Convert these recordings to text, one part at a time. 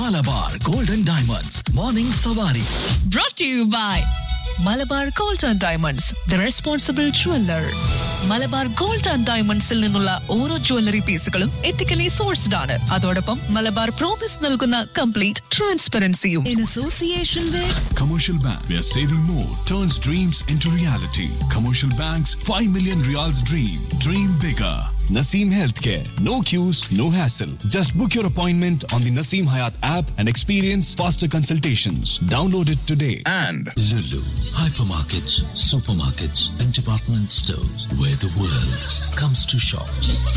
Malabar golden diamonds morning സവാരി brought to you by Malabar gold and diamonds the responsible jeweller Malabar gold and ഡയമണ്ട്സിൽ നിന്നുള്ള ഓരോ jewellery പീസുകളും ethically sourced ആണ് അതോടൊപ്പം മലബാർ പ്രോമിസ് നൽകുന്ന കംപ്ലീറ്റ് ട്രാൻസ്പെറൻസിയും in association with Commercial Bank, where saving more turns dreams into reality. Commercial Bank's 5 million reals dream. Dream bigger. Naseem Healthcare. No queues, no hassle. Just book your appointment on the Naseem Hayat app and experience faster consultations. Download it today. and Lulu, hypermarkets, supermarkets, and department stores where the world comes to shop.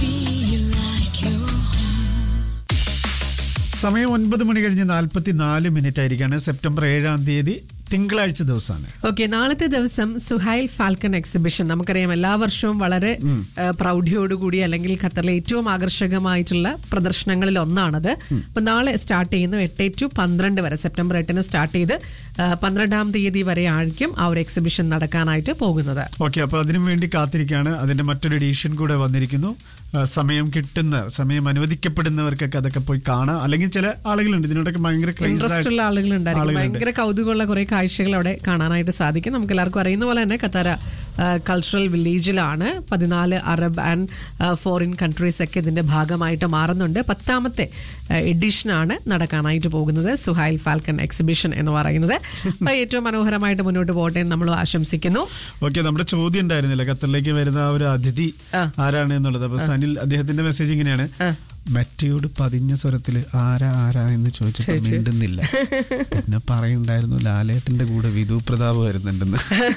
സമയം ഒൻപത് മണി കഴിഞ്ഞ് നാൽപ്പത്തി നാല് minute ആയിരിക്കാണ് September ഏഴാം തീയതി തിങ്കളാഴ്ച ദിവസമാണ് okay നാളത്തെ ദിവസം സുഹൈൽ ഫാൽക്കൺ എക്സിബിഷൻ നമുക്കറിയാം എല്ലാ വർഷവും വളരെ ആ, പ്രൗഢിയോടുകൂടി അല്ലെങ്കിൽ ഖത്തറിലെ ഏറ്റവും ആകർഷകമായിട്ടുള്ള പ്രദർശനങ്ങളിൽ ഒന്നാണത് അപ്പൊ നാളെ സ്റ്റാർട്ട് ചെയ്യുന്നു എട്ട് ടു പന്ത്രണ്ട് വരെ സെപ്റ്റംബർ എട്ടിന് സ്റ്റാർട്ട് ചെയ്ത് ആ, പന്ത്രണ്ടാം തീയതി വരെ ആയിരിക്കും ആ ഒരു എക്സിബിഷൻ നടക്കാനായിട്ട് പോകുന്നത് ഓക്കെ അപ്പൊ അതിനു വേണ്ടി കാത്തിരിക്കുകയാണ് അതിന്റെ മറ്റൊരു എഡീഷൻ കൂടെ വന്നിരിക്കുന്നു ആ, സമയം കിട്ടുന്ന സമയം അനുവദിക്കപ്പെടുന്നവർക്കൊക്കെ അതൊക്കെ പോയി കാണാം അല്ലെങ്കിൽ ചില ആളുകളുണ്ട് ഇതിനോടൊക്കെ ഭയങ്കര craze ഇൻട്രസ്റ്റ് ആയിട്ട് ഉള്ള ആളുകളുണ്ടായിരിക്കും ആളുകളുണ്ട്. ഭയങ്കര കൗതുകമുള്ള കുറെ കാഴ്ചകൾ അവിടെ കാണാനായിട്ട് സാധിക്കും നമുക്ക് എല്ലാവർക്കും അറിയുന്ന പോലെ തന്നെ ഖത്തര കൾച്ചറൽ വില്ലേജിലാണ് പതിനാല് അറബ് ആൻഡ് ഫോറിൻ കൺട്രീസ് ഒക്കെ ഇതിന്റെ ഭാഗമായിട്ട് മാറുന്നുണ്ട് പത്താമത്തെ എഡിഷനാണ് നടക്കാനായിട്ട് പോകുന്നത് സുഹൈൽ ഫാൽക്കൺ എക്സിബിഷൻ എന്ന് പറയുന്നത് അപ്പൊ ഏറ്റവും മനോഹരമായിട്ട് മുന്നോട്ട് പോകട്ടെ എന്ന് നമ്മൾ ആശംസിക്കുന്നു ഓക്കെ നമ്മുടെ ചോദ്യം ഉണ്ടായിരുന്നില്ല ഖത്തറിലേക്ക് വരുന്ന ആ ഒരു അതിഥി ആ. ആരാണ് എന്നുള്ളത് അപ്പൊ സനിൽ അദ്ദേഹത്തിന്റെ മെസ്സേജ് ഇങ്ങനെയാണ് മെറ്റയോട് പതിഞ്ഞ സ്വരത്തിൽ ആരാ ആരാ എന്ന് ചോദിച്ചപ്പോൾ ചോദിച്ചു. മിണ്ടുന്നില്ല പിന്നെ പറയുണ്ടായിരുന്നു ലാലേട്ടന്റെ കൂടെ വിധു പ്രതാപ് വരുന്നുണ്ടെന്ന്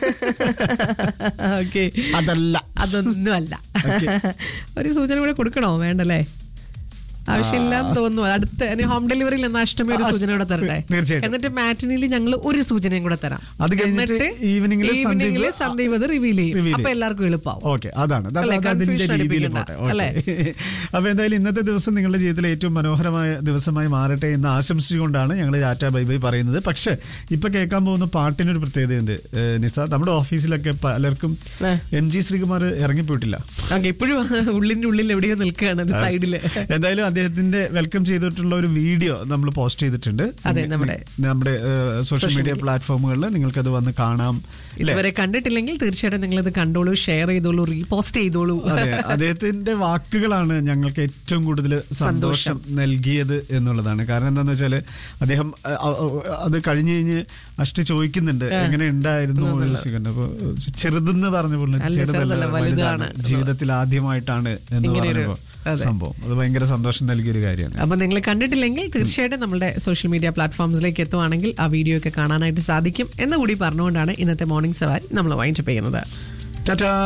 ഓക്കെ അതല്ല അതൊന്നുമല്ല ഒരു സൂചന കൂടെ കൊടുക്കണോ വേണ്ടല്ലേ ആവശ്യമില്ലാന്ന് തോന്നുന്നു അടുത്ത ഇനി ഹോം ഡെലിവറിയിൽ എന്ന അഷ്ടമി ഒരു സൂചന കൂടെ തരട്ടെ തീർച്ചയായിട്ടും. എന്നിട്ട് മാറ്റിനിൽ ഞങ്ങൾ ഒരു സൂചനയും കൂടെ തരാം അത് കഴിഞ്ഞിട്ട് evening-ല് ഈവനിംഗിൽ സന്ദീപ് സന്ദീപ് അത് റിവീൽ ചെയ്യും reveal അപ്പൊ ചെയ്യും. എല്ലാവർക്കും എളുപ്പമാവും ഓക്കെ അതാണ് അത് അല്ലേ? അത് അതിന്റെ Confusion രീതിയിൽ അടിപ്പിക്കണ്ട. പോട്ടെ അല്ലേ? ഓക്കെ അപ്പൊ എന്തായാലും ഇന്നത്തെ ദിവസം നിങ്ങളുടെ ജീവിതത്തിലെ ഏറ്റവും മനോഹരമായ ദിവസമായി മാറട്ടെ എന്ന് ആശംസിച്ചുകൊണ്ടാണ് ഞങ്ങൾ ടാറ്റ ബൈ ബൈ പറയുന്നത് പക്ഷെ ഇപ്പൊ കേൾക്കാൻ പോകുന്ന പാട്ടിനൊരു പ്രത്യേകതയുണ്ട് ഏഹ് നിസ നമ്മുടെ ഓഫീസിലൊക്കെ പലർക്കും ഏ. എം ജി ശ്രീകുമാർ ഇറങ്ങിപ്പോയിട്ടില്ല ഓക്കെ ഇപ്പോഴും ഉള്ളിന്റെ ഉള്ളിൽ എവിടെയോ നിൽക്കുകയാണ് ഒരു സൈഡില് എന്തായാലും അദ്ദേഹത്തിന്റെ വെൽക്കം ചെയ്തിട്ടുള്ള ഒരു വീഡിയോ നമ്മൾ പോസ്റ്റ് ചെയ്തിട്ടുണ്ട് അതെ, നമ്മുടെ നമ്മുടെ സോഷ്യൽ മീഡിയ പ്ലാറ്റ്ഫോമുകളിൽ നിങ്ങൾക്കത് വന്ന് കാണാം ഇല്ലേ? ഇതുവരെ കണ്ടിട്ടില്ലെങ്കിൽ തീർച്ചയായിട്ടും നിങ്ങൾ ഇത് കണ്ടോളൂ ഷെയർ ചെയ്തോളൂ റീപോസ്റ്റ് ചെയ്തോളൂ അതെ അദ്ദേഹത്തിന്റെ വാക്കുകളാണ് ഞങ്ങൾക്ക് ഏറ്റവും കൂടുതൽ സന്തോഷം നൽകിയത് എന്നുള്ളതാണ് കാരണം എന്താന്ന് വെച്ചാല് അദ്ദേഹം അ- അ- അത് കഴിഞ്ഞു കഴിഞ്ഞ് അഷ്ടി ചോദിക്കുന്നുണ്ട് എങ്ങനെ ഉണ്ടായിരുന്നു ശിഖണ്ഡ്. അപ്പൊ ചെറുതെന്ന് പറഞ്ഞ പോലെ അല്ല, ചെറുതല്ല ചെറുതല്ല, വലുതാണ് വലുതാണ്. ജീവിതത്തിൽ ആദ്യമായിട്ടാണ് എന്ന് ഇങ്ങനെയൊരു- പറയുമ്പോൾ അതെ. സംഭവം അത് ഭയങ്കര സന്തോഷം നൽകിയൊരു കാര്യമാണ് അപ്പൊ നിങ്ങൾ കണ്ടിട്ടില്ലെങ്കിൽ തീർച്ചയായിട്ടും നമ്മുടെ സോഷ്യൽ മീഡിയ പ്ലാറ്റ്ഫോംസിലേക്ക് എത്തുവാണെങ്കിൽ ആ വീഡിയോ ഒക്കെ കാണാനായിട്ട് സാധിക്കും എന്ന് കൂടി പറഞ്ഞുകൊണ്ടാണ് ഇന്നത്തെ മോർണിംഗ് സവാരി നമ്മൾ വൈൻഡപ്പ് ചെയ്യുന്നത് ടാറ്റാ